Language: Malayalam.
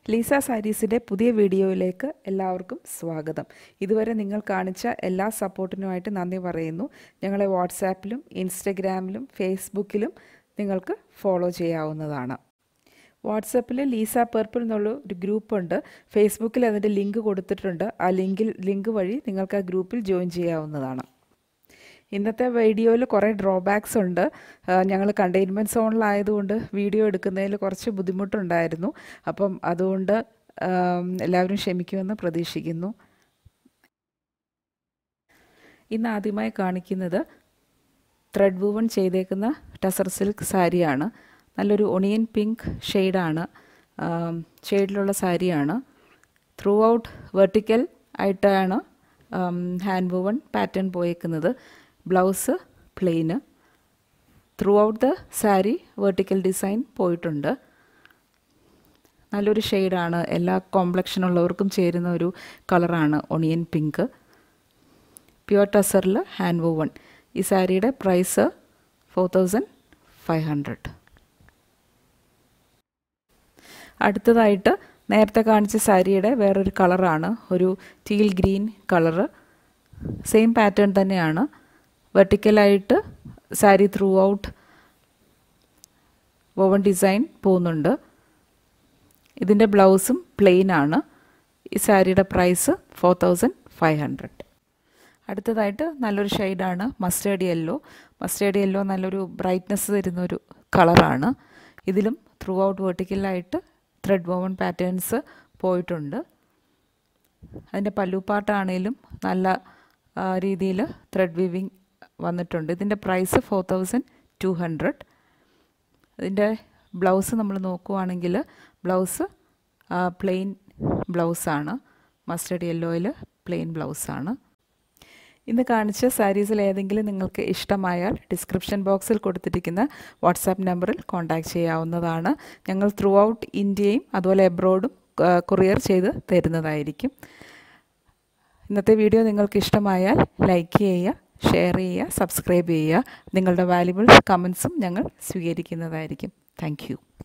ലീസ സാരീസിൻ്റെ പുതിയ വീഡിയോയിലേക്ക് എല്ലാവർക്കും സ്വാഗതം ഇതുവരെ നിങ്ങൾ കാണിച്ച എല്ലാ സപ്പോർട്ടിനുമായിട്ട് നന്ദി പറയുന്നു ഞങ്ങളെ വാട്സാപ്പിലും ഇൻസ്റ്റഗ്രാമിലും ഫേസ്ബുക്കിലും നിങ്ങൾക്ക് ഫോളോ ചെയ്യാവുന്നതാണ് വാട്സപ്പിൽ ലീസ പർപ്പിൾ എന്നുള്ള ഒരു ഗ്രൂപ്പുണ്ട് ഫേസ്ബുക്കിൽ അതിൻ്റെ ലിങ്ക് കൊടുത്തിട്ടുണ്ട് ആ ലിങ്കിൽ ലിങ്ക് വഴി നിങ്ങൾക്ക് ആ ഗ്രൂപ്പിൽ ജോയിൻ ചെയ്യാവുന്നതാണ് ഇന്നത്തെ വീഡിയോയിൽ കുറേ ഡ്രോബാക്സ് ഉണ്ട് ഞങ്ങൾ കണ്ടെയ്ൻമെൻറ്റ് സോണിലായതുകൊണ്ട് വീഡിയോ എടുക്കുന്നതിൽ കുറച്ച് ബുദ്ധിമുട്ടുണ്ടായിരുന്നു അപ്പം അതുകൊണ്ട് എല്ലാവരും ക്ഷമിക്കുമെന്ന് പ്രതീക്ഷിക്കുന്നു ഇന്ന് ആദ്യമായി കാണിക്കുന്നത് ത്രെഡ് വൂവൺ ചെയ്തേക്കുന്ന ടസർ സിൽക്ക് സാരിയാണ് നല്ലൊരു ഒണിയൻ പിങ്ക് ഷെയ്ഡാണ് ഷെയ്ഡിലുള്ള സാരിയാണ് ത്രൂ ഔട്ട് വെർട്ടിക്കൽ ആയിട്ടാണ് ഹാൻഡ് വൂവൺ പാറ്റേൺ പോയേക്കുന്നത് blouse plain through out the sari vertical design പോയിട്ടുണ്ട് നല്ലൊരു ഷെയ്ഡാണ് എല്ലാ കോംപ്ലക്ഷനുള്ളവർക്കും ചേരുന്ന ഒരു കളറാണ് ഒണിയൻ പിങ്ക് പ്യുവർ ടസറിൽ ഹാൻഡ് വൂവൺ ഈ സാരിയുടെ price four thousand five hundred അടുത്തതായിട്ട് നേരത്തെ കാണിച്ച സാരിയുടെ വേറൊരു കളറാണ് ഒരു teal green colour same pattern തന്നെയാണ് വെർട്ടിക്കലായിട്ട് sari through out woven design പോകുന്നുണ്ട് ഇതിൻ്റെ ബ്ലൗസും പ്ലെയിൻ ആണ് ഈ സാരിയുടെ price four thousand five hundred അടുത്തതായിട്ട് നല്ലൊരു ഷെയ്ഡാണ് മസ്റ്റേർഡ് യെല്ലോ മസ്റ്റേർഡ് യെല്ലോ നല്ലൊരു ബ്രൈറ്റ്നെസ് തരുന്ന ഒരു കളറാണ് ഇതിലും ത്രൂ ഔട്ട് വെർട്ടിക്കലായിട്ട് ത്രെഡ് വോവൺ പാറ്റേൺസ് പോയിട്ടുണ്ട് അതിൻ്റെ പല്ലു പാട്ടാണേലും നല്ല രീതിയിൽ ത്രെഡ് വിവിങ് വന്നിട്ടുണ്ട് ഇതിൻ്റെ price four thousand two hundred ഇതിൻ്റെ ബ്ലൗസ് നമ്മൾ നോക്കുവാണെങ്കിൽ ബ്ലൗസ് പ്ലെയിൻ ബ്ലൗസാണ് മസ്റ്റർഡ് യെല്ലോയിൽ പ്ലെയിൻ ബ്ലൗസാണ് ഇന്ന് കാണിച്ച സാരീസിൽ ഏതെങ്കിലും നിങ്ങൾക്ക് ഇഷ്ടമായാൽ ഡിസ്ക്രിപ്ഷൻ ബോക്സിൽ കൊടുത്തിരിക്കുന്ന വാട്സാപ്പ് നമ്പറിൽ കോൺടാക്റ്റ് ചെയ്യാവുന്നതാണ് ഞങ്ങൾ ത്രൂ ഔട്ട് ഇന്ത്യയും അതുപോലെ എബ്രോഡും കൊറിയർ ചെയ്ത് തരുന്നതായിരിക്കും ഇന്നത്തെ വീഡിയോ നിങ്ങൾക്ക് ഇഷ്ടമായാൽ ലൈക്ക് ചെയ്യുക ഷെയർ ചെയ്യുക സബ്സ്ക്രൈബ് ചെയ്യുക നിങ്ങളുടെ വാല്യുബിൾ കമൻസും ഞങ്ങൾ സ്വീകരിക്കുന്നതായിരിക്കും താങ്ക്